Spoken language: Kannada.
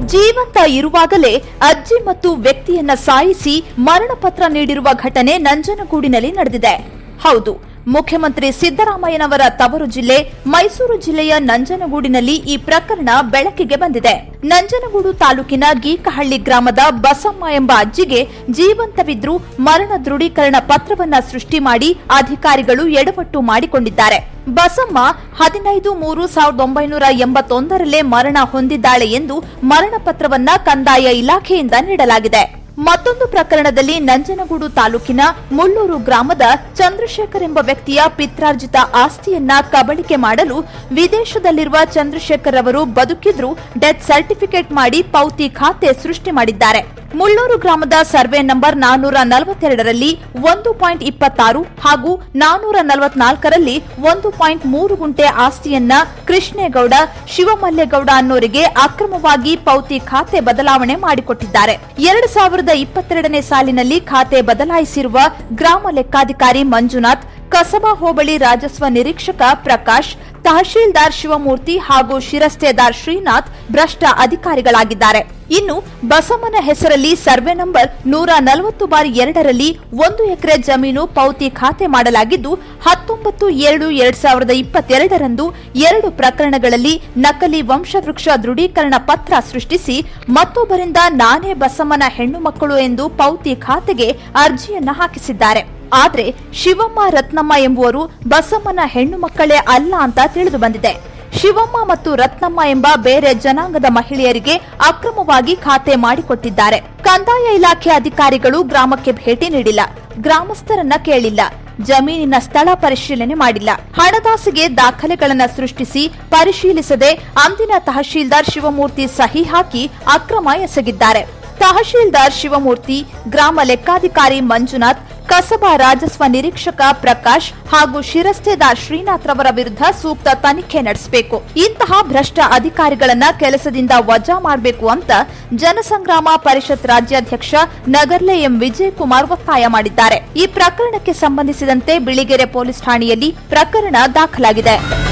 ಜೀವಂತ ಇರುವಾಗಲೇ ಅಜ್ಜಿ ಮತ್ತು ವ್ಯಕ್ತಿಯನ್ನ ಸಾಯಿಸಿ ಮರಣ ಪತ್ರ ನೀಡಿರುವ ಘಟನೆ ನಂಜನಗೂಡಿನಲ್ಲಿ ನಡೆದಿದೆ ಹೌದು ಮುಖ್ಯಮಂತ್ರಿ ಸಿದ್ದರಾಮಯ್ಯನವರ ತವರು ಜಿಲ್ಲೆ ಮೈಸೂರು ಜಿಲ್ಲೆಯ ನಂಜನಗೂಡಿನಲ್ಲಿ ಈ ಪ್ರಕರಣ ಬೆಳಕಿಗೆ ಬಂದಿದೆ ನಂಜನಗೂಡು ತಾಲೂಕಿನ ಗೀಕಹಳ್ಳಿ ಗ್ರಾಮದ ಬಸಮ್ಮ ಎಂಬ ಅಜ್ಜಿಗೆ ಜೀವಂತವಿದ್ರೂ ಮರಣ ದೃಢೀಕರಣ ಪತ್ರವನ್ನ ಸೃಷ್ಟಿ ಮಾಡಿ ಅಧಿಕಾರಿಗಳು ಎಡವಟ್ಟು ಮಾಡಿಕೊಂಡಿದ್ದಾರೆ ಬಸಮ್ಮ ಹದಿನೈದು ಮೂರು ಸಾವಿರದ ಒಂಬೈನೂರ ಎಂಬತ್ತೊಂದರಲ್ಲೇ ಮರಣ ಹೊಂದಿದ್ದಾಳೆ ಎಂದು ಮರಣ ಪತ್ರವನ್ನ ಕಂದಾಯ ಇಲಾಖೆಯಿಂದ ನೀಡಲಾಗಿದೆ ಮತ್ತೊಂದು ಪ್ರಕರಣದಲ್ಲಿ ನಂಜನಗೂಡು ತಾಲೂಕಿನ ಮುಳ್ಳೂರು ಗ್ರಾಮದ ಚಂದ್ರಶೇಖರ್ ಎಂಬ ವ್ಯಕ್ತಿಯ ಪಿತ್ರಾರ್ಜಿತ ಆಸ್ತಿಯನ್ನ ಕಬಳಿಕೆ ಮಾಡಲು ವಿದೇಶದಲ್ಲಿರುವ ಚಂದ್ರಶೇಖರ್ ಅವರು ಬದುಕಿದ್ರೂ ಡೆತ್ ಸರ್ಟಿಫಿಕೇಟ್ ಮಾಡಿ ಪೌತಿ ಖಾತೆ ಸೃಷ್ಟಿ ಮಾಡಿದ್ದಾರೆ ಮುಳ್ಳೂರು ಗ್ರಾಮದ ಸರ್ವೆ ನಂಬರ್ ನಾನೂರ ನಲವತ್ತೆರಡರಲ್ಲಿ ಒಂದು ಪಾಯಿಂಟ್ ಇಪ್ಪತ್ತಾರು ಹಾಗೂ ನಾನೂರ ನಲವತ್ನಾಲ್ಕರಲ್ಲಿ ಒಂದು ಪಾಯಿಂಟ್ ಮೂರು ಗುಂಟೆ ಆಸ್ತಿಯನ್ನ ಕೃಷ್ಣೇಗೌಡ ಶಿವಮಲ್ಲೇಗೌಡ ಅನ್ನೋರಿಗೆ ಅಕ್ರಮವಾಗಿ ಪೌತಿ ಖಾತೆ ಬದಲಾವಣೆ ಮಾಡಿಕೊಟ್ಟಿದ್ದಾರೆ ಎರಡು ಸಾವಿರದ ಇಪ್ಪತ್ತೆರಡನೇ ಸಾಲಿನಲ್ಲಿ ಖಾತೆ ಬದಲಾಯಿಸಿರುವ ಗ್ರಾಮ ಲೆಕ್ಕಾಧಿಕಾರಿ ಮಂಜುನಾಥ್ ಕಸಬಾ ಹೋಬಳಿ ರಾಜಸ್ವ ನಿರೀಕ್ಷಕ ಪ್ರಕಾಶ್ ತಹಶೀಲ್ದಾರ್ ಶಿವಮೂರ್ತಿ ಹಾಗೂ ಶಿರಸ್ತೇದಾರ್ ಶ್ರೀನಾಥ್ ಭ್ರಷ್ಟ ಅಧಿಕಾರಿಗಳಾಗಿದ್ದಾರೆ ಇನ್ನು ಬಸಮ್ಮನ ಹೆಸರಲ್ಲಿ ಸರ್ವೆ ನಂಬರ್ ನೂರ ನಲವತ್ತು ಬಾರಿ ಎರಡರಲ್ಲಿ ಒಂದು ಎಕರೆ ಜಮೀನು ಪೌತಿ ಖಾತೆ ಮಾಡಲಾಗಿದ್ದು ಹತ್ತೊಂಬತ್ತು ಎರಡು ಎರಡ್ ಸಾವಿರದ ಇಪ್ಪತ್ತೆರಡರಂದು ಎರಡು ಪ್ರಕರಣಗಳಲ್ಲಿ ನಕಲಿ ವಂಶವೃಕ್ಷ ದೃಢೀಕರಣ ಪತ್ರ ಸೃಷ್ಟಿಸಿ ಮತ್ತೊಬ್ಬರಿಂದ ನಾನೇ ಬಸಮ್ಮನ ಹೆಣ್ಣು ಮಕ್ಕಳು ಎಂದು ಪೌತಿ ಖಾತೆಗೆ ಅರ್ಜಿಯನ್ನ ಹಾಕಿಸಿದ್ದಾರೆ ಆದ್ರೆ ಶಿವಮ್ಮ ರತ್ನಮ್ಮ ಎಂಬುವರು ಬಸಮ್ಮನ ಹೆಣ್ಣು ಮಕ್ಕಳೇ ಅಲ್ಲ ಅಂತ ತಿಳಿದು ಬಂದಿದೆ ಶಿವಮ್ಮ ಮತ್ತು ರತ್ನಮ್ಮ ಎಂಬ ಬೇರೆ ಜನಾಂಗದ ಮಹಿಳೆಯರಿಗೆ ಅಕ್ರಮವಾಗಿ ಖಾತೆ ಮಾಡಿಕೊಟ್ಟಿದ್ದಾರೆ ಕಂದಾಯ ಇಲಾಖೆ ಅಧಿಕಾರಿಗಳು ಗ್ರಾಮಕ್ಕೆ ಭೇಟಿ ನೀಡಿಲ್ಲ ಗ್ರಾಮಸ್ಥರನ್ನ ಕೇಳಿಲ್ಲ ಜಮೀನಿನ ಸ್ಥಳ ಪರಿಶೀಲನೆ ಮಾಡಿಲ್ಲ ಹಣದಾಸೆಗೆ ದಾಖಲೆಗಳನ್ನ ಸೃಷ್ಟಿಸಿ ಪರಿಶೀಲಿಸದೆ ಅಂದಿನ ತಹಶೀಲ್ದಾರ್ ಶಿವಮೂರ್ತಿ ಸಹಿ ಹಾಕಿ ಅಕ್ರಮ ಎಸಗಿದ್ದಾರೆ ತಹಶೀಲ್ದಾರ್ ಶಿವಮೂರ್ತಿ ಗ್ರಾಮ ಲೆಕ್ಕಾಧಿಕಾರಿ ಮಂಜುನಾಥ್ ಕಸಬಾ ರಾಜಸ್ವ ನಿರೀಕ್ಷಕ ಪ್ರಕಾಶ್ ಹಾಗೂ ಶಿರಸ್ತೇದಾರ್ ಶ್ರೀನಾಥ್ ರವರ ವಿರುದ್ಧ ಸೂಕ್ತ ತನಿಖೆ ನಡೆಸಬೇಕು ಇಂತಹ ಭ್ರಷ್ಟ ಅಧಿಕಾರಿಗಳನ್ನ ಕೆಲಸದಿಂದ ವಜಾ ಮಾಡಬೇಕು ಅಂತ ಜನಸಂಗ್ರಾಮ ಪರಿಷತ್ ರಾಜ್ಯಾಧ್ಯಕ್ಷ ನಗರ್ಲೆ ಎಂ ವಿಜಯ್ ಕುಮಾರ್ ಒತ್ತಾಯ ಮಾಡಿದ್ದಾರೆ ಈ ಪ್ರಕರಣಕ್ಕೆ ಸಂಬಂಧಿಸಿದಂತೆ ಬಿಳಿಗೆರೆ ಪೊಲೀಸ್ ಠಾಣೆಯಲ್ಲಿ ಪ್ರಕರಣ ದಾಖಲಾಗಿದೆ